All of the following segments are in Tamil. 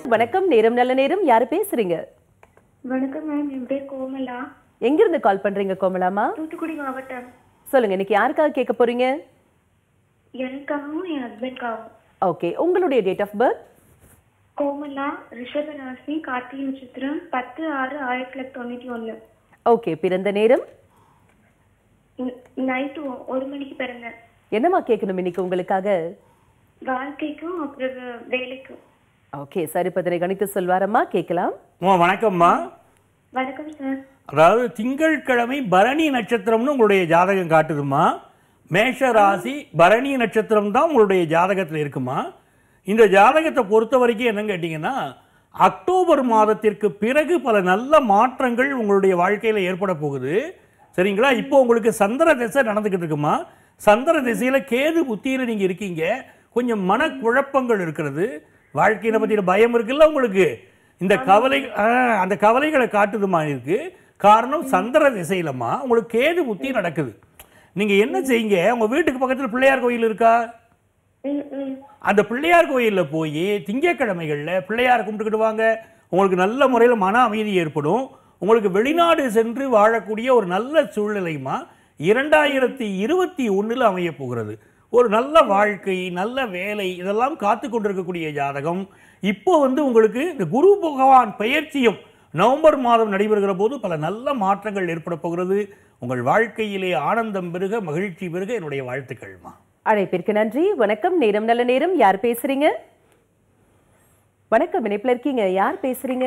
வணக்கம் நேரம் நல்ல நேரம் யாரு பேசுறீங்க வணக்கம் மேம் என் பேர் கோமலா எங்கிருந்து கால் பண்றீங்க கோமலாமா தூத்துக்குடி மாவட்டம் சொல்லுங்க இன்னைக்கு யாருக்காக கேட்க போறீங்க எனக்காகவும் என் ஹஸ்பண்ட்காகவும் ஓகே உங்களுடைய டேட் ஆஃப் பர்த் கோமலா ரிஷப ராசி கார்த்திகை நட்சத்திரம் பத்து ஆறு ஆயிரத்தி தொள்ளாயிரத்தி தொண்ணூற்றி ஒன்று ஓகே பிறந்த நேரம் நைட்டு ஒரு மணிக்கு பிறந்தேன் என்னம்மா கேட்கணும் இன்னைக்கு உங்களுக்காக வாழ்க்கைக்கும் அப்புறம் வேலைக்கும் ஓகே சரி பதினை கணித்து சொல்வாரம்மா கேட்கலாம் அம்மா வணக்கம்மா வணக்கம் சார் அதாவது திங்கட்கிழமை பரணி நட்சத்திரம்னு உங்களுடைய ஜாதகம் காட்டுதுமா மேஷ ராசி பரணி நட்சத்திரம் தான் உங்களுடைய ஜாதகத்தில் இருக்குமா இந்த ஜாதகத்தை பொறுத்த வரைக்கும் என்னன்னு கேட்டிங்கன்னா அக்டோபர் மாதத்திற்கு பிறகு பல நல்ல மாற்றங்கள் உங்களுடைய வாழ்க்கையில் ஏற்பட போகுது சரிங்களா இப்போ உங்களுக்கு சந்திர திசை நடந்துக்கிட்டு இருக்குமா சந்திர திசையில் கேது புத்தியில் நீங்கள் இருக்கீங்க கொஞ்சம் மனக்குழப்பங்கள் இருக்கிறது வாழ்க்கையை பற்றின பயம் இருக்குல்ல உங்களுக்கு இந்த கவலை ஆ, அந்த கவலைகளை காட்டுதுமா இருக்கு காரணம் சந்திர திசையிலம்மா உங்களுக்கு கேது புத்தி நடக்குது நீங்க என்ன செய்யுங்க உங்க வீட்டுக்கு பக்கத்துல பிள்ளையார் கோயில் இருக்கா ம் ம் அந்த பிள்ளையார் கோயில்ல போய் திங்கட்கிழமைகள்ல பிள்ளையார் கும்பிட்டுக்கிட்டு வாங்க உங்களுக்கு நல்ல முறையில் மன அமைதி ஏற்படும் உங்களுக்கு வெளிநாடு சென்று வாழக்கூடிய ஒரு நல்ல சூழ்நிலைமா இரண்டாயிரத்தி இருபத்தி ஒண்ணுல அமைய போகிறது ஒரு நல்ல வாழ்க்கை நல்ல வேலை இதெல்லாம் காத்து கொண்டிருக்கக்கூடிய ஜாதகம் இப்போ வந்து உங்களுக்கு இந்த குரு பகவான் பெயர்ச்சியும் நவம்பர் மாதம் நடைபெறுகிற போது பல நல்ல மாற்றங்கள் ஏற்பட போகிறது உங்கள் வாழ்க்கையிலே ஆனந்தம் பெருக மகிழ்ச்சி பெருக என்னுடைய வாழ்த்துக்கள்மா அழைப்பிற்கு நன்றி வணக்கம் நேரம் நல்ல நேரம் யார் பேசுறீங்க வணக்கம் இணைப்புல இருக்கீங்க யார் பேசுறீங்க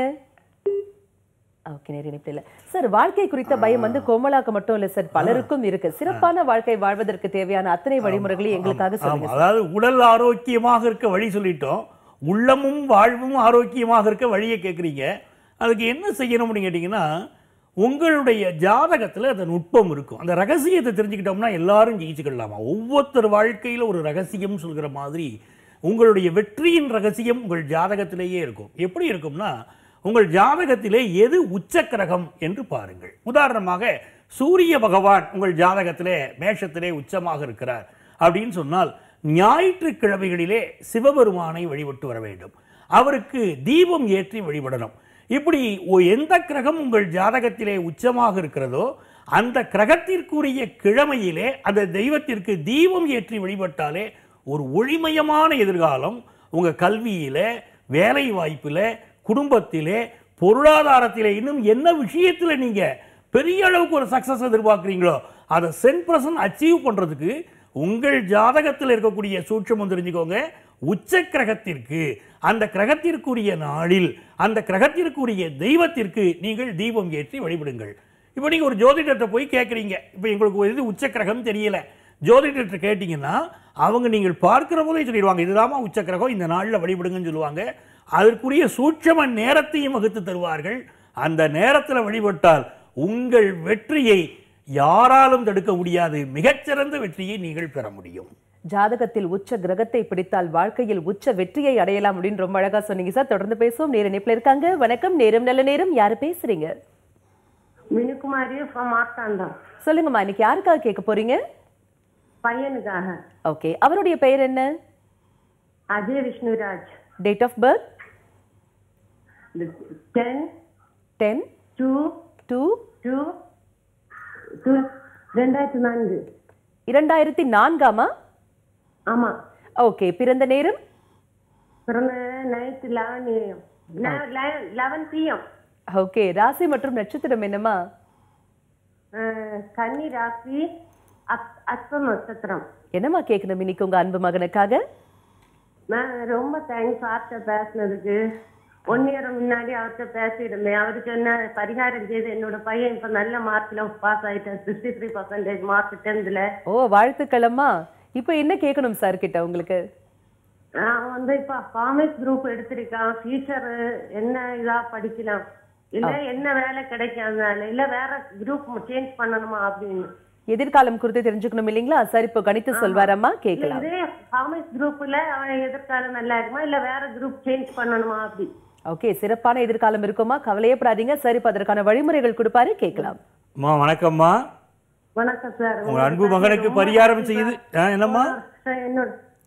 ஓகே நேரம் இணைப்புல இல்ல சார் வாழ்க்கை குறித்த பயம் வந்து கோமலாக்கு மட்டும் இல்ல சார் பலருக்கும் இருக்கு சிறப்பான வாழ்க்கை வாழ்வதற்கு தேவையான அத்தனை வழிமுறைகளையும் எங்களுக்காக சொல்லுங்க ஆமா, அதாவது உடல் ஆரோக்கியமாக இருக்க வழி சொல்லிட்டோம் உள்ளமும் வாழ்வும் ஆரோக்கியமாக இருக்க வழியை கேட்குறீங்க அதுக்கு என்ன செய்யணும் அப்படின்னு கேட்டிங்கன்னா உங்களுடைய ஜாதகத்தில் அந்த நுட்பம் இருக்கும் அந்த ரகசியத்தை தெரிஞ்சுக்கிட்டோம்னா எல்லாரும் ஜெயிச்சுக்கிடலாமா ஒவ்வொருத்தர் வாழ்க்கையில் ஒரு ரகசியம் சொல்கிற மாதிரி உங்களுடைய வெற்றியின் ரகசியம் உங்கள் ஜாதகத்திலேயே இருக்கும் எப்படி இருக்கும்னா உங்கள் ஜாதகத்திலே எது உச்சக்கிரகம் என்று பாருங்கள் உதாரணமாக சூரிய பகவான் உங்கள் ஜாதகத்திலே மேஷத்திலே உச்சமாக இருக்கிறார் அப்படின்னு சொன்னால் ஞாயிற்றுக்கிழமைகளிலே சிவபெருமானை வழிபட்டு வர வேண்டும் அவருக்கு தீபம் ஏற்றி வழிபடணும் இப்படி ஒ- எந்த கிரகம் உங்கள் ஜாதகத்திலே உச்சமாக இருக்கிறதோ அந்த கிரகத்திற்குரிய கிழமையிலே அந்த தெய்வத்திற்கு தீபம் ஏற்றி வழிபட்டாலே ஒரு ஒளிமயமான எதிர்காலம் உங்க கல்வியில வேலை வாய்ப்பில குடும்பத்திலே பொருளாதாரத்திலே இன்னும் என்ன விஷயத்துல நீங்க பெரிய அளவுக்கு ஒரு சக்சஸ் எதிர்பார்க்குறீங்களோ அதை சென் பர்சன்ட் அச்சீவ் பண்றதுக்கு உங்கள் ஜாதகத்தில் இருக்கக்கூடிய சூட்சமம் தெரிஞ்சுக்கோங்க உச்ச கிரகத்திற்கு அந்த கிரகத்திற்குரிய நாளில் அந்த கிரகத்திற்குரிய தெய்வத்திற்கு நீங்கள் தீபம் ஏற்றி வழிபடுங்கள் இப்போ நீங்கள் ஒரு ஜோதிடத்தை போய் கேட்குறீங்க இப்போ எங்களுக்கு ஒரு இது உச்ச கிரகம் தெரியல ஜோதிடத்தை கேட்டிங்கன்னா அவங்க நீங்கள் பார்க்கிற போதே சொல்லிடுவாங்க இதுதாம்மா உச்ச கிரகம் இந்த நாளில் வழிபடுங்கன்னு சொல்லுவாங்க அதற்குரிய சூட்சம நேரத்தையும் வகுத்து தருவார்கள் அந்த நேரத்தில் வழிபட்டால் உங்கள் வெற்றியை யாராலும் தடுக்க முடியாது மிகச்சிறந்த வெற்றியை நீங்கள் பெற முடியும் ஜாதகத்தில் உச்ச கிரகத்தை பிடித்தால் வாழ்க்கையில் உச்ச வெற்றியை அடையலாம் அப்படின்னு ரொம்ப அழகா சொன்னீங்க சார் தொடர்ந்து பேசுவோம் நேர இணைப்புல இருக்காங்க வணக்கம் நேரம் நல்ல நேரம் யாரு பேசுறீங்க மினுக்குமாரி ஃப்ரம் மார்த்தாண்டம் சொல்லுங்கம்மா இன்னைக்கு யாருக்காக கேட்க போறீங்க பையனுக்காக ஓகே அவருடைய பெயர் என்ன Ajay Vishnuraj date of birth ten ten two two two two ரெண்டாயிரத்தி நான்கு இரண்டாயிரத்தி நான்காமா ஆமா ஓகே பிறந்த நேரம் பிறந்த night eleven AM eleven PM okay ராசி மற்றும் நட்சத்திரம் என்னம்மா கன்னி ராசி அத் அஸ்தம் நட்சத்திரம் என்னம்மா கேட்கணும் இன்னைக்கு உங்க அன்பு மகனுக்காக நான் ரொம்ப தேங்க்ஸ் ஆர்ட்ட பேசினதுக்கு ஒன் இயர் முன்னாடி அவர்கிட்ட பேசியிருந்தேன் அவருக்கு என்ன பரிகாரம் செய்து என்னோட பையன் இப்ப நல்ல மார்க்ல பாஸ் ஆயிட்டான் சிக்ஸ்டி த்ரீ பர்சன்டேஜ் மார்க் டென்த்ல ஓ வாழ்த்துக்களம்மா இப்போ என்ன கேட்கணும் சார் கிட்ட உங்களுக்கு அவன் வந்து இப்ப காமர்ஸ் குரூப் எடுத்திருக்கான் ஃபியூச்சர் என்ன இதா படிக்கலாம் இல்ல என்ன வேலை கிடைக்கும் அதனால இல்ல வேற குரூப் சேஞ்ச் பண்ணணுமா அப்படின்னு எதிர்காலம் குறித்து தெரிஞ்சுக்கணும் இல்லைங்களா சார் இப்போ கணித்து சொல்வாரம்மா இல்ல கேட்கலாம் இதே காமர்ஸ் குரூப்ல அவன் எதிர்காலம் நல்லா இருக்குமா இல்ல வேற குரூப் சேஞ்ச் பண்ணணுமா அப்படி ஓகே சிறப்பான எதிர்காலம் இருக்குமா கவலையப்படாதீங்க சார் இப்போ அதற்கான வழிமுறைகள் கொடுப்பாரு கேட்கலாம் அம்மா வணக்கம்மா வணக்கம் சார் உங்க அன்பு மகனுக்கு பரிகாரம் செய்யுது ஆ, என்னம்மா என்னோட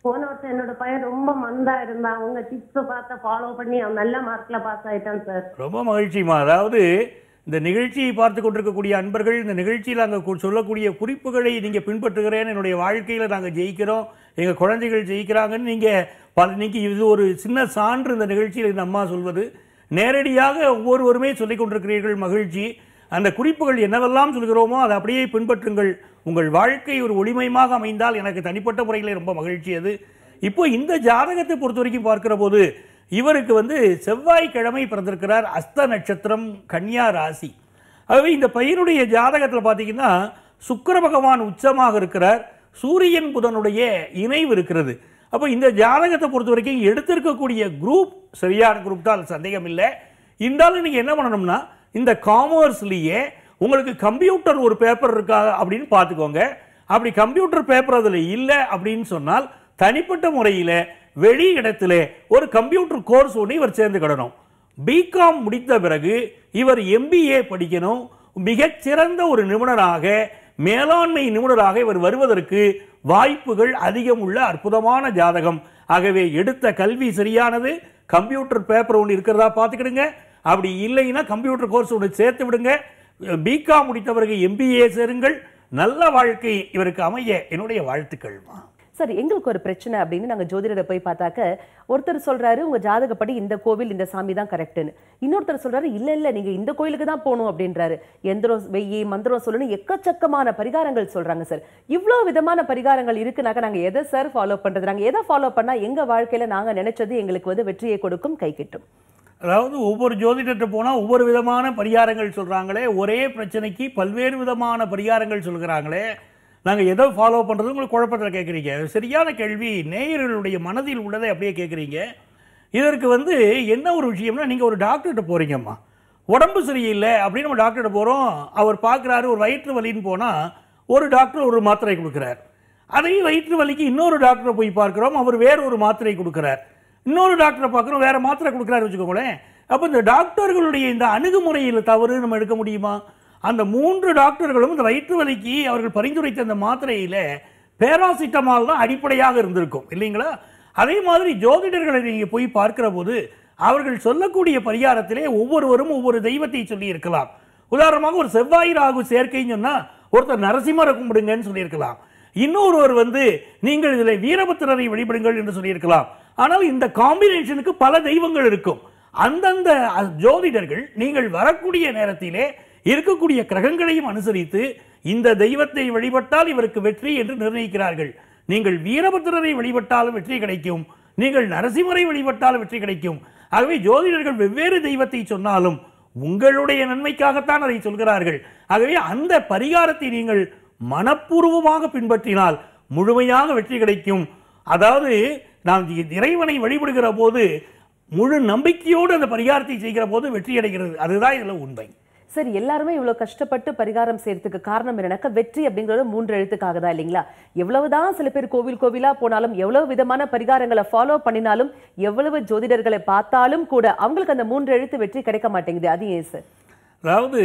போன வருஷம் என்னோட பையன் ரொம்ப மந்தா இருந்தான் உங்க டிப்ஸ் பார்த்து ஃபாலோ பண்ணி அவன் நல்ல மார்க்ல பாஸ் ஆயிட்டான் சார் ரொம்ப மகிழ்ச்சிமா அதாவது இந்த நிகழ்ச்சியை பார்த்து கொண்டிருக்கக்கூடிய அன்பர்கள் இந்த நிகழ்ச்சியில் நாங்கள் சொல்லக்கூடிய குறிப்புகளை நீங்கள் பின்பற்றுகிறேன் என்னுடைய வாழ்க்கையில் நாங்கள் ஜெயிக்கிறோம் எங்கள் குழந்தைகள் ஜெயிக்கிறாங்கன்னு நீங்கள் பல நீங்கள் இது ஒரு சின்ன சான்று இந்த நிகழ்ச்சியில் இந்த அம்மா சொல்வது நேரடியாக ஒவ்வொருவருமே சொல்லிக் கொண்டிருக்கிறீர்கள் மகிழ்ச்சி அந்த குறிப்புகள் என்னவெல்லாம் சொல்கிறோமோ அதை அப்படியே பின்பற்றுங்கள் உங்கள் வாழ்க்கை ஒரு ஒளிமயமாக அமைந்தால் எனக்கு தனிப்பட்ட முறையில் ரொம்ப மகிழ்ச்சி அது இப்போ இந்த ஜாதகத்தை பொறுத்த வரைக்கும் பார்க்கிற போது இவருக்கு வந்து செவ்வாய்க்கிழமை பிறந்திருக்கிறார் அஸ்த நட்சத்திரம் கன்னியா ராசி ஆகவே இந்த பையனுடைய ஜாதகத்தில் பார்த்தீங்கன்னா சுக்கிர பகவான் உச்சமாக இருக்கிறார் சூரியன் புதனுடைய இணைவு இருக்கிறது அப்போ இந்த ஜாதகத்தை பொறுத்த வரைக்கும் எடுத்திருக்கக்கூடிய குரூப் சரியான குரூப் தான் அதுல சந்தேகம் இல்லை இருந்தாலும் நீங்கள் என்ன பண்ணணும்னா இந்த காமர்ஸ்லேயே உங்களுக்கு கம்ப்யூட்டர் ஒரு பேப்பர் இருக்கா அப்படின்னு பார்த்துக்கோங்க அப்படி கம்ப்யூட்டர் பேப்பர் அதில் இல்லை அப்படின்னு சொன்னால் தனிப்பட்ட முறையில் வெளி இடத்துல ஒரு கம்ப்யூட்டர் கோர்ஸ் ஒன்று இவர் சேர்ந்துக்கிடணும் பிகாம் முடித்த பிறகு இவர் எம்பிஏ படிக்கணும் மிகச்சிறந்த ஒரு நிபுணராக மேலாண்மை நிபுணராக இவர் வருவதற்கு வாய்ப்புகள் அதிகம் உள்ள அற்புதமான ஜாதகம் ஆகவே எடுத்த கல்வி சரியானது கம்ப்யூட்டர் பேப்பர் ஒன்று இருக்கிறதா பார்த்துக்கிடுங்க அப்படி இல்லைன்னா கம்ப்யூட்டர் கோர்ஸ் ஒன்று சேர்த்து விடுங்க பிகாம் முடித்தவருக்கு எம்பிஏ சேருங்கள் நல்ல வாழ்க்கை இவருக்கு அமைய என்னுடைய வாழ்த்துக்கள்மா சார் எங்களுக்கு ஒரு பிரச்சனை அப்படின்னு நாங்க ஜோதிடரை போய் பார்த்தாக்க ஒருத்தர் சொல்றாரு உங்க ஜாதகப்படி இந்த கோவில் இந்த சாமி தான் கரெக்ட்னு இன்னொருத்தர் சொல்றாரு இல்ல இல்ல நீங்க இந்த கோயிலுக்கு தான் போகணும் அப்படின்றாரு எந்திரம் வெய்யி மந்திரம் சொல்லணும் எக்கச்சக்கமான பரிகாரங்கள் சொல்றாங்க சார் இவ்வளோ விதமான பரிகாரங்கள் இருக்குனாக்க நாங்க எதை சார் ஃபாலோ பண்றது நாங்க எதை ஃபாலோ பண்ணா எங்க வாழ்க்கையில நாங்க நினைச்சது எங்களுக்கு வந்து வெற்றியை கொடுக்கும் கை கிட்டும் அதாவது ஒவ்வொரு ஜோதிடர்கிட்ட போனால் ஒவ்வொரு விதமான பரிகாரங்கள் சொல்கிறாங்களே ஒரே பிரச்சனைக்கு பல்வேறு விதமான பரிகாரங்கள் சொல்கிறாங்களே நாங்கள் எதை ஃபாலோ பண்ணுறது உங்களுக்கு குழப்பத்தில் கேட்குறீங்க சரியான கேள்வி நேயர்களுடைய மனதில் உள்ளதை அப்படியே கேட்குறீங்க இதற்கு வந்து என்ன ஒரு விஷயம்னா நீங்கள் ஒரு டாக்டர்கிட்ட போகிறீங்கம்மா உடம்பு சரியில்லை அப்படின்னு நம்ம டாக்டர்கிட்ட போகிறோம் அவர் பார்க்குறாரு ஒரு வயிற்று வலின்னு போனால் ஒரு டாக்டர் ஒரு மாத்திரை கொடுக்குறார் அதே வயிற்று வலிக்கு இன்னொரு டாக்டரை போய் பார்க்குறோம் அவர் வேற ஒரு மாத்திரை கொடுக்குறார் இன்னொரு டாக்டரை பார்க்குறோம் வேற மாத்திரை கொடுக்குறாரு வச்சுக்கோங்களேன் அப்போ இந்த டாக்டர்களுடைய இந்த அணுகுமுறையில் தவறு நம்ம எடுக்க முடியுமா அந்த மூன்று டாக்டர்களும் இந்த வயிற்று வலிக்கு அவர்கள் பரிந்துரைத்த அந்த மாத்திரையில் பேராசிட்டமால் தான் அடிப்படையாக இருந்திருக்கும் இல்லைங்களா அதே மாதிரி ஜோதிடர்களை நீங்கள் போய் பார்க்கிற போது அவர்கள் சொல்லக்கூடிய பரிகாரத்திலே ஒவ்வொருவரும் ஒவ்வொரு தெய்வத்தை சொல்லி இருக்கலாம் உதாரணமாக ஒரு செவ்வாய் ராகு சேர்க்கைன்னு சொன்னா ஒருத்தர் நரசிம்மரை கும்பிடுங்கன்னு சொல்லியிருக்கலாம் இன்னொருவர் வந்து நீங்கள் இதில் வீரபத்திரரை வழிபடுங்கள் என்று சொல்லியிருக்கலாம் ஆனால் இந்த காம்பினேஷனுக்கு பல தெய்வங்கள் இருக்கும் அந்தந்த அ- ஜோதிடர்கள் நீங்கள் வரக்கூடிய நேரத்திலே இருக்கக்கூடிய கிரகங்களையும் அனுசரித்து இந்த தெய்வத்தை வழிபட்டால் இவருக்கு வெற்றி என்று நிர்ணயிக்கிறார்கள் நீங்கள் வீரபத்திரரை வழிபட்டாலும் வெற்றி கிடைக்கும் நீங்கள் நரசிம்மரை வழிபட்டாலும் வெற்றி கிடைக்கும் ஆகவே ஜோதிடர்கள் வெவ்வேறு தெய்வத்தை சொன்னாலும் உங்களுடைய நன்மைக்காகத்தான் அதை சொல்கிறார்கள் ஆகவே அந்த பரிகாரத்தை நீங்கள் மனப்பூர்வமாக பின்பற்றினால் முழுமையாக வெற்றி கிடைக்கும் அதாவது நாம் இ- இறைவனை வழிபடுகிற போது முழு நம்பிக்கையோடு அந்த பரிகாரத்தை செய்கிற போது வெற்றி அடைகிறது அதுதான் இதுல உண்மை சார் எல்லாருமே இவ்வளவு கஷ்டப்பட்டு பரிகாரம் செய்யறதுக்கு காரணம் என்னன்னாக்கா வெற்றி அப்படிங்கிறது மூன்று எழுத்துக்காக தான் இல்லைங்களா எவ்வளவுதான் சில பேர் கோவில் கோவிலா போனாலும் எவ்வளவு விதமான பரிகாரங்களை ஃபாலோ பண்ணினாலும் எவ்வளவு ஜோதிடர்களை பார்த்தாலும் கூட அவங்களுக்கு அந்த மூன்று எழுத்து வெற்றி கிடைக்க மாட்டேங்குது அது ஏன் சார் அதாவது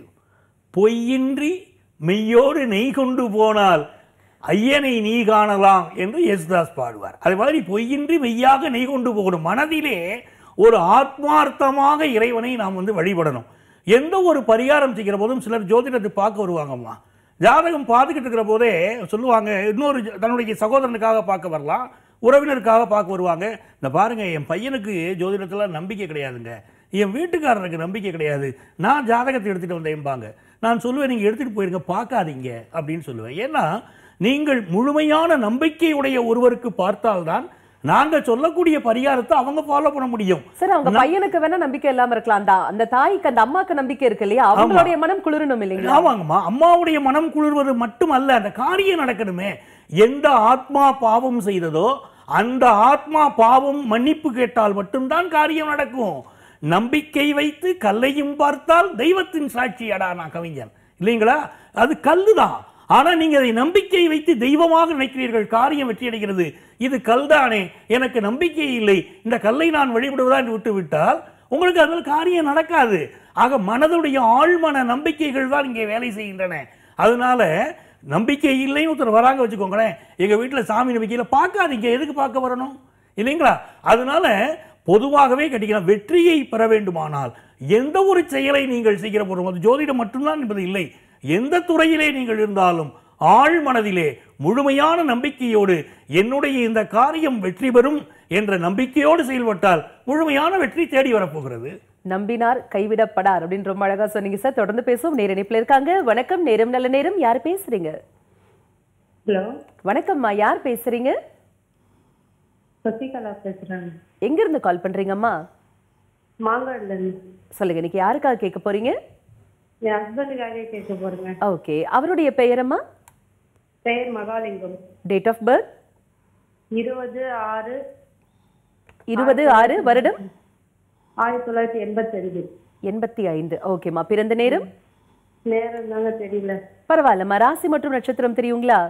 பொய்யின்றி மெய்யோடு நெய் கொண்டு போனால் ஐயனை நீ காணலாம் என்று யேசுதாஸ் பாடுவார் அது மாதிரி பொய்யின்றி மெய்யாக நெய் கொண்டு போகணும் மனதிலே ஒரு ஆத்மார்த்தமாக இறைவனை நாம் வந்து வழிபடணும் எந்த ஒரு பரிகாரம் செய்கிற போதும் சிலர் ஜோதிடத்தை பார்க்க வருவாங்கம்மா ஜாதகம் பார்த்துக்கிட்டு இருக்கிற போதே சொல்லுவாங்க இன்னொரு ஜ- தன்னுடைய சகோதரனுக்காக பார்க்க வரலாம் உறவினருக்காக பார்க்க வருவாங்க இந்த பாருங்க என் பையனுக்கு ஜோதிடத்தில் நம்பிக்கை கிடையாதுங்க என் வீட்டுக்காரருக்கு நம்பிக்கை கிடையாது நான் ஜாதகத்தை எடுத்துகிட்டு வந்தேன்பாங்க நான் சொல்லுவேன் நீங்கள் எடுத்துகிட்டு போயிருங்க பார்க்காதீங்க அப்படின்னு சொல்லுவேன் ஏன்னா நீங்கள் முழுமையான நம்பிக்கையுடைய ஒருவருக்கு பார்த்தால்தான் நாங்கள் சொல்லக்கூடிய பரிகாரத்தை அவங்க ஃபாலோ பண்ண முடியும் சார் அவங்க பையனுக்கு வேணா நம்பிக்கை இல்லாம இருக்கலாம் அந்த அந்த தாய்க்கு அந்த அம்மாக்கு நம்பிக்கை இருக்கு இல்லையா அவங்களுடைய மனம் குளிரணும் இல்லைங்களா ஆமாங்கம்மா அம்மாவுடைய மனம் குளிர்வது மட்டுமல்ல அந்த காரியம் நடக்கணுமே எந்த ஆத்மா பாவம் செய்ததோ அந்த ஆத்மா பாவம் மன்னிப்பு கேட்டால் மட்டும்தான் காரியம் நடக்கும் நம்பிக்கை வைத்து கல்லையும் பார்த்தால் தெய்வத்தின் சாட்சியடா நான் கவிஞன் இல்லைங்களா அது கல்லுதான் ஆனா நீங்க அதை நம்பிக்கை வைத்து தெய்வமாக நினைக்கிறீர்கள் காரியம் வெற்றி அடைகிறது இது கல்தானே எனக்கு நம்பிக்கை இல்லை இந்த கல்லை நான் வழிபடுவதா என்று விட்டு விட்டால் உங்களுக்கு அதில் காரியம் நடக்காது ஆக மனதுடைய ஆழ்மன நம்பிக்கைகள் தான் இங்கே வேலை செய்கின்றன அதனால நம்பிக்கை இல்லைன்னு ஒருத்தர் வராங்க வச்சுக்கோங்களேன் எங்க வீட்டுல சாமி நம்பிக்கையில பார்க்காதீங்க எதுக்கு பார்க்க வரணும் இல்லைங்களா அதனால பொதுவாகவே கேட்டீங்கன்னா வெற்றியை பெற வேண்டுமானால் எந்த ஒரு செயலை நீங்கள் செய்கிற போதும் அது ஜோதிடம் மட்டும்தான் என்பது இல்லை எந்த துறையிலே நீங்கள் இருந்தாலும் ஆழ் மனதிலே முழுமையான நம்பிக்கையோடு என்னுடைய இந்த காரியம் வெற்றி பெறும் என்ற நம்பிக்கையோடு செயல்பட்டால் முழுமையான வெற்றி தேடி வரப்போகிறது நம்பினார் கைவிடப்படார் அப்படின்னு ரொம்ப அழகா சொன்னீங்க சார் தொடர்ந்து பேசுவோம் நேர இணைப்புல இருக்காங்க வணக்கம் நேரம் நல்ல நேரம் யார் பேசுறீங்க ஹலோ வணக்கம்மா யார் பேசுறீங்க சசிகலா பேசுறேன் எங்க இருந்து கால் பண்றீங்கம்மா மாங்காடுல இருந்து சொல்லுங்க இன்னைக்கு யாருக்காக கேட்க போறீங்க என் ஹஸ்பண்டுக்காக கேட்க போறேங்க ஓகே அவருடைய பெயரம்மா பெயர் மகாலிங்கம் டேட் ஆஃப் பர்த் இருபது ஆறு இருபது ஆறு வருடம் ஆயிரத்தி தொள்ளாயிரத்தி எண்பத்தஞ்சு எண்பத்தி ஐந்து ஓகேம்மா பிறந்த நேரம் நேரம் தாங்க தெரியல பரவாயில்லம்மா ராசி மற்றும் நட்சத்திரம் தெரியுங்களா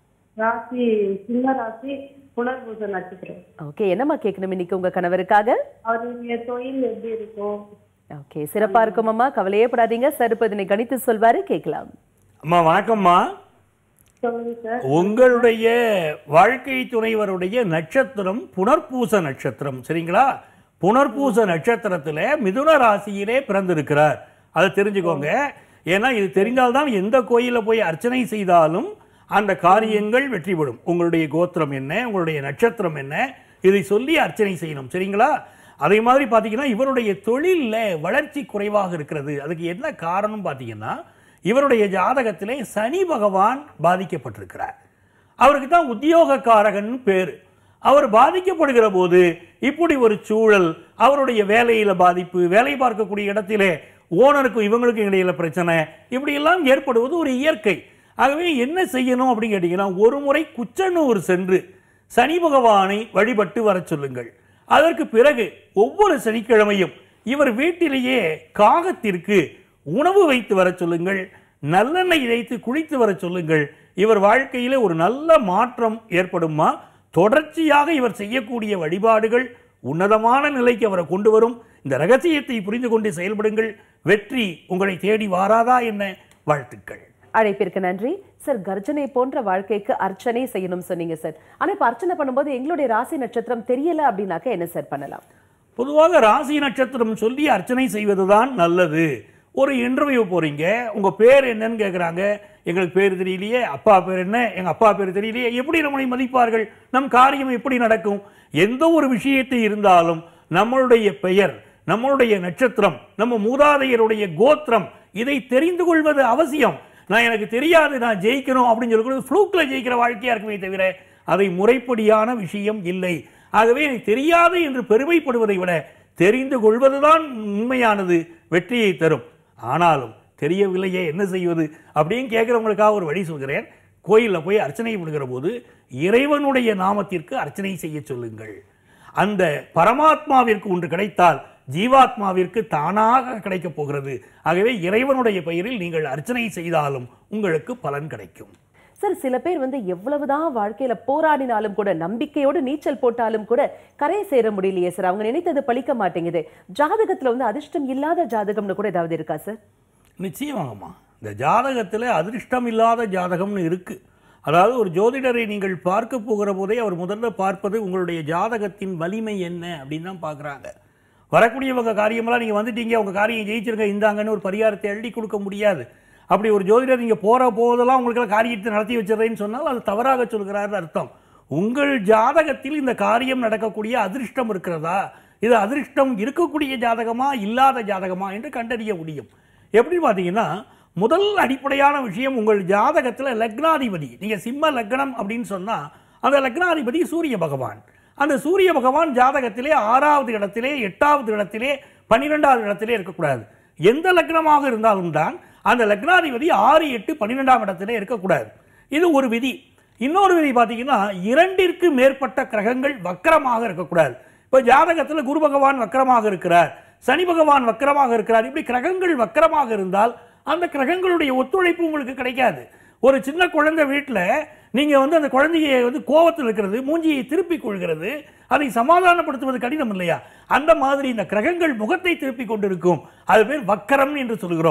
ராசி சிம்ம ராசி புனர்பூச நட்சத்திரம் ஓகே என்னம்மா கேட்கணும் இன்னைக்கு உங்க கணவருக்காக அவருடைய தொழில் எப்படி இருக்கும் ஓகே சிறப்பா இருக்கும் அம்மா கவலையே படாதீங்க சார் இப்ப இதனை கணித்து சொல்வாரு கேட்கலாம் அம்மா வணக்கம்மா சொல்லுங்க சார் உங்களுடைய வாழ்க்கை துணைவருடைய நட்சத்திரம் புனர்பூச நட்சத்திரம் சரிங்களா புனர்பூச நட்சத்திரத்துல மிதுன ராசியிலே பிறந்திருக்கிறார் அதை தெரிஞ்சுக்கோங்க ஏன்னா இது தெரிந்தால்தான் எந்த கோயில போய் அர்ச்சனை செய்தாலும் அந்த காரியங்கள் வெற்றி பெறும் உங்களுடைய கோத்திரம் என்ன உங்களுடைய நட்சத்திரம் என்ன இதை சொல்லி அர்ச்சனை செய்யணும் சரிங்களா அதே மாதிரி பார்த்தீங்கன்னா இவருடைய தொழிலில் வளர்ச்சி குறைவாக இருக்கிறது அதுக்கு என்ன காரணம் பார்த்தீங்கன்னா இவருடைய ஜாதகத்திலே சனி பகவான் பாதிக்கப்பட்டிருக்கிறார் அவருக்கு தான் உத்தியோகக்காரகன் பேர் அவர் பாதிக்கப்படுகிற போது இப்படி ஒரு சூழல் அவருடைய வேலையில பாதிப்பு வேலை பார்க்கக்கூடிய இடத்திலே ஓனருக்கும் இவங்களுக்கும் இடையில பிரச்சனை இப்படி எல்லாம் ஏற்படுவது ஒரு இயற்கை ஆகவே என்ன செய்யணும் அப்படின்னு கேட்டீங்கன்னா ஒரு முறை குச்சனூர் சென்று சனி பகவானை வழிபட்டு வரச் சொல்லுங்கள் அதற்கு பிறகு ஒவ்வொரு சனிக்கிழமையும் இவர் வீட்டிலேயே காகத்திற்கு உணவு வைத்து வரச் சொல்லுங்கள் நல்லெண்ணெய் வைத்து குளித்து வரச் சொல்லுங்கள் இவர் வாழ்க்கையிலே ஒரு நல்ல மாற்றம் ஏற்படுமா தொடர்ச்சியாக இவர் செய்யக்கூடிய வழிபாடுகள் உன்னதமான நிலைக்கு அவரை கொண்டு வரும் இந்த ரகசியத்தை புரிந்து கொண்டு செயல்படுங்கள் வெற்றி உங்களை தேடி வாராதா என்ன வாழ்த்துக்கள் அழைப்பிற்கு நன்றி சார் கர்ஜனை போன்ற வாழ்க்கைக்கு அர்ச்சனை செய்யணும் சொன்னீங்க சார் ஆனா இப்ப அர்ச்சனை பண்ணும்போது எங்களுடைய ராசி நட்சத்திரம் தெரியல அப்படின்னாக்க என்ன சார் பண்ணலாம் பொதுவாக ராசி நட்சத்திரம் சொல்லி அர்ச்சனை செய்வதுதான் நல்லது ஒரு இன்டர்வியூ போறீங்க உங்க பேர் என்னன்னு கேட்குறாங்க எங்களுக்கு பேர் தெரியலையே அப்பா பேர் என்ன எங்க அப்பா பேர் தெரியலையே எப்படி நம்மளை மதிப்பார்கள் நம் காரியம் எப்படி நடக்கும் எந்த ஒரு விஷயத்தை இருந்தாலும் நம்மளுடைய பெயர் நம்மளுடைய நட்சத்திரம் நம்ம மூதாதையருடைய கோத்திரம் இதை தெரிந்து கொள்வது அவசியம் நான் எனக்கு தெரியாது நான் ஜெயிக்கணும் அப்படின்னு சொல்லி ஃப்ளூக்கில் ஜெயிக்கிற வாழ்க்கையா இருக்குமே தவிர அதை முறைப்படியான விஷயம் இல்லை ஆகவே எனக்கு தெரியாது என்று பெருமைப்படுவதை விட தெரிந்து கொள்வதுதான் உண்மையானது வெற்றியை தரும் ஆனாலும் தெரியவில்லையே என்ன செய்வது அப்படின்னு கேட்குறவங்களுக்காக ஒரு வழி சொல்கிறேன் கோயிலில் போய் அர்ச்சனை பண்ணுகிற போது இறைவனுடைய நாமத்திற்கு அர்ச்சனை செய்ய சொல்லுங்கள் அந்த பரமாத்மாவிற்கு ஒன்று கிடைத்தால் ஜீவாத்மாவிற்கு தானாக கிடைக்கப் போகிறது ஆகவே இறைவனுடைய பெயரில் நீங்கள் அர்ச்சனை செய்தாலும் உங்களுக்கு பலன் கிடைக்கும் சார் சில பேர் வந்து எவ்வளவுதான் வாழ்க்கையில போராடினாலும் கூட நம்பிக்கையோடு நீச்சல் போட்டாலும் கூட கரை சேர முடியலையே சார் அவங்க நினைத்தது பழிக்க மாட்டேங்குது ஜாதகத்துல வந்து அதிர்ஷ்டம் இல்லாத ஜாதகம்னு கூட ஏதாவது இருக்கா சார் நிச்சயமாகம்மா இந்த ஜாதகத்தில் அதிர்ஷ்டம் இல்லாத ஜாதகம்னு இருக்கு அதாவது ஒரு ஜோதிடரை நீங்கள் பார்க்க போகிற போதே அவர் முதல்ல பார்ப்பது உங்களுடைய ஜாதகத்தின் வலிமை என்ன அப்படின்னு தான் பார்க்குறாங்க வரக்கூடியவங்க காரியமெல்லாம் நீங்கள் வந்துட்டீங்க உங்கள் காரியம் ஜெயிச்சிருங்க இந்தாங்கன்னு ஒரு பரிகாரத்தை எழுதி கொடுக்க முடியாது அப்படி ஒரு ஜோதிடர் நீங்கள் போகிற போதெல்லாம் உங்களுக்கு காரியத்தை நடத்தி வச்சிடுறேன்னு சொன்னால் அது தவறாக சொல்கிறாருன்னு அர்த்தம் உங்கள் ஜாதகத்தில் இந்த காரியம் நடக்கக்கூடிய அதிர்ஷ்டம் இருக்கிறதா இது அதிர்ஷ்டம் இருக்கக்கூடிய ஜாதகமா இல்லாத ஜாதகமா என்று கண்டறிய முடியும் எப்படி பார்த்தீங்கன்னா முதல் அடிப்படையான விஷயம் உங்கள் ஜாதகத்தில் லக்னாதிபதி நீங்கள் சிம்ம லக்னம் அப்படின்னு சொன்னால் அந்த லக்னாதிபதி சூரிய பகவான் அந்த சூரிய பகவான் ஜாதகத்திலே ஆறாவது இடத்திலே எட்டாவது இடத்திலே பன்னிரெண்டாவது இடத்திலே இருக்கக்கூடாது எந்த லக்னமாக இருந்தாலும் தான் அந்த லக்னாதிபதி ஆறு எட்டு பன்னிரெண்டாம் இடத்திலே இருக்கக்கூடாது இது ஒரு விதி இன்னொரு விதி பார்த்தீங்கன்னா இரண்டிற்கு மேற்பட்ட கிரகங்கள் வக்கரமாக இருக்கக்கூடாது இப்போ ஜாதகத்தில் குரு பகவான் வக்கரமாக இருக்கிறார் சனி பகவான் வக்கரமாக இருக்கிறார் இப்படி கிரகங்கள் வக்கரமாக இருந்தால் அந்த கிரகங்களுடைய ஒத்துழைப்பு உங்களுக்கு கிடைக்காது ஒரு சின்ன குழந்தை வீட்டில் நீங்கள் வந்து அந்த குழந்தையை வந்து கோவத்தில் இருக்கிறது மூஞ்சியை திருப்பிக் கொள்கிறது அதை சமாதானப்படுத்துவது கடினம் இல்லையா அந்த மாதிரி இந்த கிரகங்கள் முகத்தை திருப்பிக் கொண்டிருக்கும் அது பேர் வக்கரம் என்று சொல்கிறோம்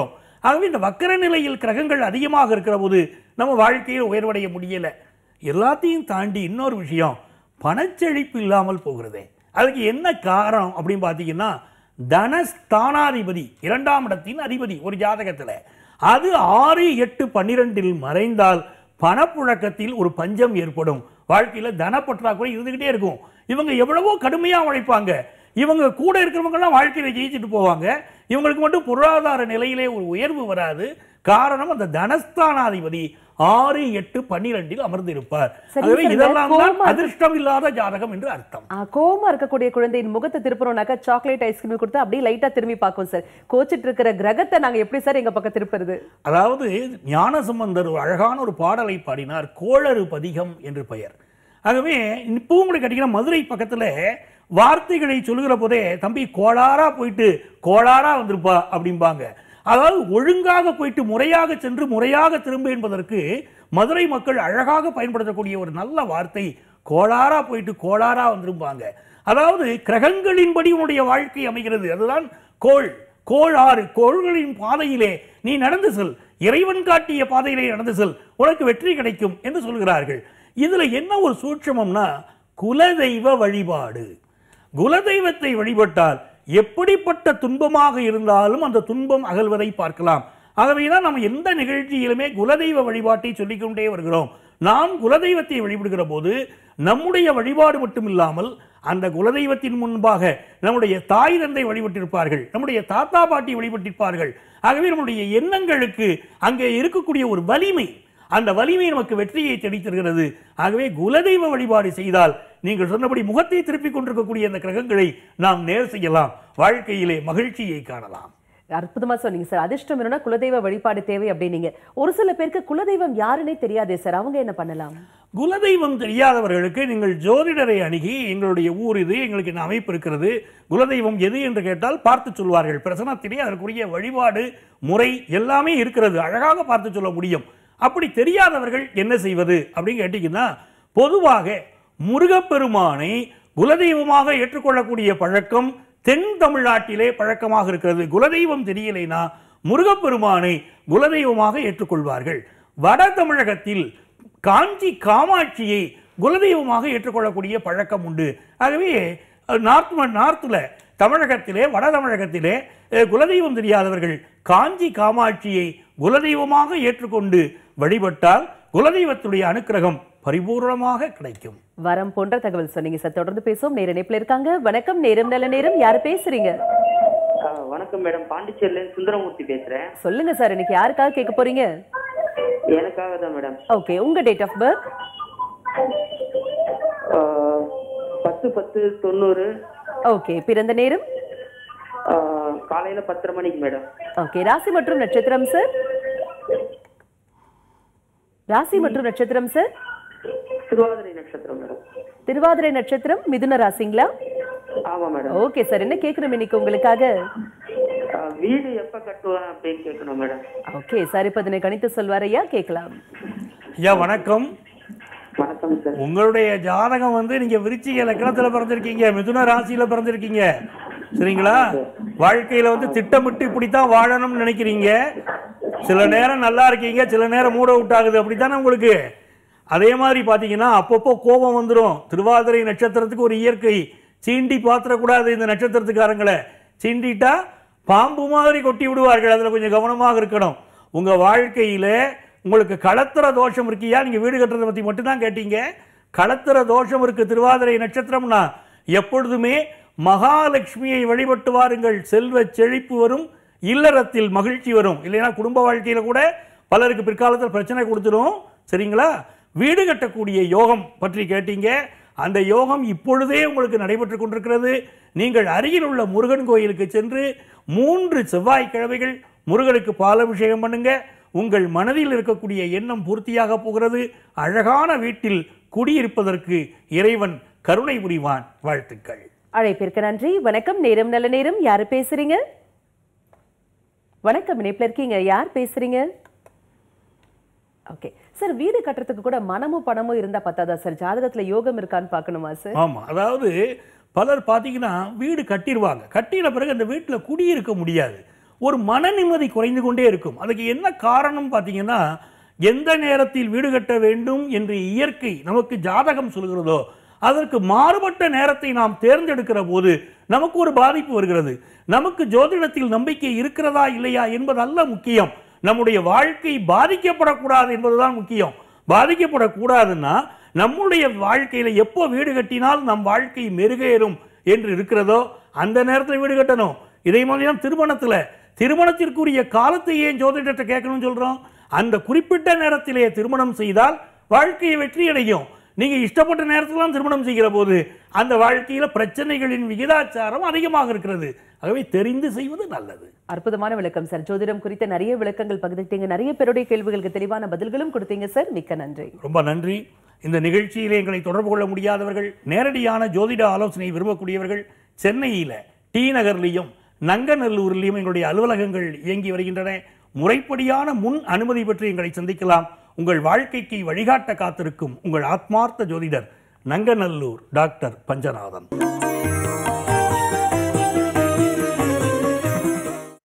ஆகவே இந்த வக்கர நிலையில் கிரகங்கள் அதிகமாக இருக்கிற போது நம்ம வாழ்க்கையில் உயர்வடைய முடியல எல்லாத்தையும் தாண்டி இன்னொரு விஷயம் பணச்செழிப்பு இல்லாமல் போகிறதே அதுக்கு என்ன காரணம் அப்படின்னு பார்த்தீங்கன்னா தனஸ்தானாதிபதி இரண்டாம் இடத்தின் அதிபதி ஒரு ஜாதகத்தில் அது ஆறு எட்டு பன்னிரெண்டில் மறைந்தால் பணப்புழக்கத்தில் ஒரு பஞ்சம் ஏற்படும் வாழ்க்கையில தனப்பற்றாக்குறை இருந்துகிட்டே இருக்கும் இவங்க எவ்வளவோ கடுமையா உழைப்பாங்க இவங்க கூட இருக்கிறவங்கலாம் வாழ்க்கையில ஜெயிச்சுட்டு போவாங்க இவங்களுக்கு மட்டும் பொருளாதார நிலையிலே ஒரு உயர்வு வராது காரணம் அந்த தனஸ்தானாதிபதி ஆறு எட்டு பன்னிரெண்டில் அமர்ந்திருப்பார் சரி, ஆகவே சரி, இதெல்லாம் தான் கோபமா- அதிர்ஷ்டம் இல்லாத ஜாதகம் என்று அர்த்தம் ஆ, கோவமா இருக்கக்கூடிய குழந்தையின் முகத்தை திருப்புறோம்னாக்கா சாக்லேட் ஐஸ்கிரீம் கொடுத்து அப்படியே லைட்டா திரும்பி பார்க்கும் சார் கோச்சிட்டு இருக்கிற கிரகத்தை நாங்க எப்படி சார் எங்க பக்கம் திருப்புறது அதாவது ஞானசம்பந்தர் ஒரு அழகான ஒரு பாடலை பாடினார் கோளறு பதிகம் என்று பெயர் ஆகவே இப்போ உங்களுக்கு கேட்டீங்கன்னா மதுரை பக்கத்துல வார்த்தைகளை சொல்லுகிற போதே தம்பி கோளாரா போயிட்டு கோளாரா வந்திருப்பா அப்படிம்பாங்க அதாவது ஒழுங்காக போயிட்டு முறையாக சென்று முறையாக திரும்ப என்பதற்கு மதுரை மக்கள் அழகாக பயன்படுத்தக்கூடிய ஒரு நல்ல வார்த்தை கோளாரா போயிட்டு கோளாரா வந்திருப்பாங்க அதாவது கிரகங்களின்படி உன்னுடைய வாழ்க்கை அமைகிறது அதுதான் கோள் கோள் ஆறு கோள்களின் பாதையிலே நீ நடந்து செல் இறைவன் காட்டிய பாதையிலே நடந்து செல் உனக்கு வெற்றி கிடைக்கும் என்று சொல்கிறார்கள் இதுல என்ன ஒரு சூட்சமம்னா குலதெய்வ வழிபாடு குலதெய்வத்தை வழிபட்டால் எப்படிப்பட்ட துன்பமாக இருந்தாலும் அந்த துன்பம் அகல்வதை பார்க்கலாம் ஆகவேதான் நம்ம எந்த நிகழ்ச்சியிலுமே குலதெய்வ வழிபாட்டை சொல்லிக்கொண்டே வருகிறோம் நாம் குலதெய்வத்தை வழிபடுகிற போது நம்முடைய வழிபாடு மட்டும் இல்லாமல் அந்த குலதெய்வத்தின் முன்பாக நம்முடைய தாய் தந்தை வழிபட்டிருப்பார்கள் நம்முடைய தாத்தா பாட்டி வழிபட்டிருப்பார்கள் ஆகவே நம்முடைய எண்ணங்களுக்கு அங்கே இருக்கக்கூடிய ஒரு வலிமை அந்த வலிமை நமக்கு வெற்றியை தேடித் தருகிறது ஆகவே குலதெய்வ வழிபாடு செய்தால் நீங்கள் சொன்னபடி முகத்தை திருப்பிக் கொண்டிருக்கக்கூடிய அந்த கிரகங்களை நாம் நேர் செய்யலாம் வாழ்க்கையிலே மகிழ்ச்சியை காணலாம் அற்புதமா சொன்னீங்க சார் அதிர்ஷ்டம் வேணும்னா குலதெய்வ வழிபாடு தேவை அப்படின்னீங்க ஒரு சில பேருக்கு குலதெய்வம் யாருன்னே தெரியாதே சார் அவங்க என்ன பண்ணலாம் குலதெய்வம் தெரியாதவர்களுக்கு நீங்கள் ஜோதிடரை அணுகி எங்களுடைய ஊர் இது எங்களுக்கு இந்த அமைப்பு இருக்கிறது குலதெய்வம் எது என்று கேட்டால் பார்த்து சொல்வார்கள் பிரசனத்திலே அதற்குரிய வழிபாடு முறை எல்லாமே இருக்கிறது அழகாக பார்த்து சொல்ல முடியும் அப்படி தெரியாதவர்கள் என்ன செய்வது அப்படின்னு கேட்டீங்கன்னா பொதுவாக முருகப்பெருமானை குலதெய்வமாக ஏற்றுக்கொள்ளக்கூடிய பழக்கம் தென் தமிழ்நாட்டிலே பழக்கமாக இருக்கிறது குலதெய்வம் தெரியலைனா முருகப்பெருமானை குலதெய்வமாக ஏற்றுக்கொள்வார்கள் வட தமிழகத்தில் காஞ்சி காமாட்சியை குலதெய்வமாக ஏற்றுக்கொள்ளக்கூடிய பழக்கம் உண்டு ஆகவே அஹ், நார்த் நார்த்தில் தமிழகத்திலே வட தமிழகத்திலே அஹ், குலதெய்வம் தெரியாதவர்கள் காஞ்சி காமாட்சியை குலதெய்வமாக ஏற்றுக்கொண்டு வழிபட்டால் குலதெய்வத்துடைய அனுக்கிரகம் பரிபூர்ணமாக கிடைக்கும் வரம் போன்ற தகவல் சொன்னீங்க சார் தொடர்ந்து பேசுவோம் நேர இணைப்புல இருக்காங்க வணக்கம் நேரம் நல்ல நேரம் யாரு பேசுறீங்க ஆ, வணக்கம் மேடம் பாண்டிச்சேரியில இருந்து சுந்தரமூர்த்தி பேசுறேன் சொல்லுங்க சார் இன்னைக்கு யாருக்காக கேட்க போறீங்க எனக்காக தான் மேடம் ஓகே உங்க டேட் ஆஃப் பர்த் ஆ, பத்து பத்து தொண்ணூறு ஓகே பிறந்த நேரம் ஆ, காலையில பத்தரை மணிக்கு மேடம் ஓகே ராசி மற்றும் நட்சத்திரம் சார் ராசி மற்றும் நட்சத்திரம் சார் திருவாதிரை நட்சத்திரம் மேடம் திருவாதிரை நட்சத்திரம் மிதுன ராசிங்களா ஆமா மேடம் ஓகே சார் என்ன கேட்கணும் இன்னைக்கு உங்களுக்காக ஆ, வீடு எப்ப கட்டுவேன் அப்படின்னு கேட்கணும் மேடம் ஓகே சார் இப்ப இதனை கணித்து சொல்வார் ஐயா கேட்கலாம் ஐயா வணக்கம் வணக்கம் சார் உங்களுடைய ஜாதகம் வந்து நீங்க விருச்சிக லக்கணத்துல பிறந்திருக்கீங்க மிதுன ராசியில பிறந்திருக்கீங்க சரிங்களா வாழ்க்கையில வந்து திட்டமிட்டு இப்படித்தான் வாழணும்னு நினைக்கிறீங்க சில நேரம் நல்லா இருக்கீங்க சில நேரம் மூட விட்டாகுது அப்படித்தானே உங்களுக்கு அதே மாதிரி பாத்தீங்கன்னா அப்பப்போ கோபம் வந்துடும் திருவாதிரை நட்சத்திரத்துக்கு ஒரு இயற்கை சீண்டி பாத்திரக்கூடாது இந்த நட்சத்திரத்துக்காரங்களை சீண்டிட்டா பாம்பு மாதிரி கொட்டி விடுவார்கள் அதுல கொஞ்சம் கவனமாக இருக்கணும் உங்க வாழ்க்கையில உங்களுக்கு களத்திர தோஷம் இருக்கியா நீங்க வீடு கட்டுறதை பத்தி மட்டும்தான் கேட்டீங்க களத்திர தோஷம் இருக்கு திருவாதிரை நட்சத்திரம்னா எப்பொழுதுமே மகாலட்சுமியை வழிபட்டு வாருங்கள் செல்வ செழிப்பு வரும் இல்லறத்தில் மகிழ்ச்சி வரும் இல்லைன்னா குடும்ப வாழ்க்கையில கூட பலருக்கு பிற்காலத்தில் பிரச்சனை கொடுத்துரும் சரிங்களா வீடு கட்டக்கூடிய யோகம் பற்றி கேட்டீங்க அந்த யோகம் இப்பொழுதே உங்களுக்கு நடைபெற்று கொண்டிருக்கிறது நீங்கள் அருகில் உள்ள முருகன் கோயிலுக்கு சென்று மூன்று செவ்வாய்க்கிழமைகள் முருகனுக்கு பாலாபிஷேகம் பண்ணுங்க உங்கள் மனதில் இருக்கக்கூடிய எண்ணம் பூர்த்தியாக போகிறது அழகான வீட்டில் குடியிருப்பதற்கு இறைவன் கருணை புரிவான் வாழ்த்துக்கள் அழைப்பிற்கு நன்றி வணக்கம் நேரம் நல்ல நேரம் யாரு பேசுறீங்க வணக்கம் இணைப்புல இருக்கீங்க யார் பேசுறீங்க ஓகே சார் வீடு கட்டுறதுக்கு கூட மனமும் பணமும் இருந்தா பத்தாதா சார் ஜாதகத்துல யோகம் இருக்கான்னு பார்க்கணுமா சார் ஆமா அதாவது பலர் பார்த்தீங்கன்னா வீடு கட்டிடுவாங்க கட்டின பிறகு அந்த வீட்டில் குடியிருக்க முடியாது ஒரு மன நிம்மதி குறைந்து கொண்டே இருக்கும் அதுக்கு என்ன காரணம் பார்த்தீங்கன்னா எந்த நேரத்தில் வீடு கட்ட வேண்டும் என்று இயற்கை நமக்கு ஜாதகம் சொல்கிறதோ அதற்கு மாறுபட்ட நேரத்தை நாம் தேர்ந்தெடுக்கிற போது நமக்கு ஒரு பாதிப்பு வருகிறது நமக்கு ஜோதிடத்தில் நம்பிக்கை இருக்கிறதா இல்லையா என்பதல்ல முக்கியம் நம்முடைய வாழ்க்கை பாதிக்கப்படக்கூடாது என்பதுதான் முக்கியம் பாதிக்கப்படக்கூடாதுன்னா நம்முடைய வாழ்க்கையில எப்போ வீடு கட்டினால் நம் வாழ்க்கை மெருகேறும் என்று இருக்கிறதோ அந்த நேரத்தில் வீடு கட்டணும் இதே மாதிரி தான் திருமணத்துல திருமணத்திற்குரிய காலத்தை ஏன் ஜோதிடத்தை கேட்கணும்னு சொல்றோம் அந்த குறிப்பிட்ட நேரத்திலே திருமணம் செய்தால் வாழ்க்கையை வெற்றி அடையும் நீங்க இஷ்டப்பட்ட நேரத்திலாம் திருமணம் செய்கிற போது அந்த வாழ்க்கையில பிரச்சனைகளின் விகிதாச்சாரம் அதிகமாக இருக்கிறது ஆகவே தெரிந்து செய்வது நல்லது அற்புதமான விளக்கம் சார் ஜோதிடம் குறித்த நிறைய விளக்கங்கள் பகிர்ந்துட்டீங்க நிறைய பேருடைய கேள்விகளுக்கு தெளிவான பதில்களும் கொடுத்தீங்க சார் மிக்க நன்றி ரொம்ப நன்றி இந்த நிகழ்ச்சியிலே எங்களை தொடர்பு கொள்ள முடியாதவர்கள் நேரடியான ஜோதிட ஆலோசனை விரும்பக்கூடியவர்கள் சென்னையில டி நகர்லையும் நங்கநல்லூரிலையும் எங்களுடைய அலுவலகங்கள் இயங்கி வருகின்றன முறைப்படியான முன் அனுமதி பெற்று எங்களை சந்திக்கலாம் உங்கள் வாழ்க்கைக்கு வழிகாட்ட காத்திருக்கும் உங்கள் ஆத்மார்த்த ஜோதிடர் நங்கநல்லூர் டாக்டர் பஞ்சநாதன்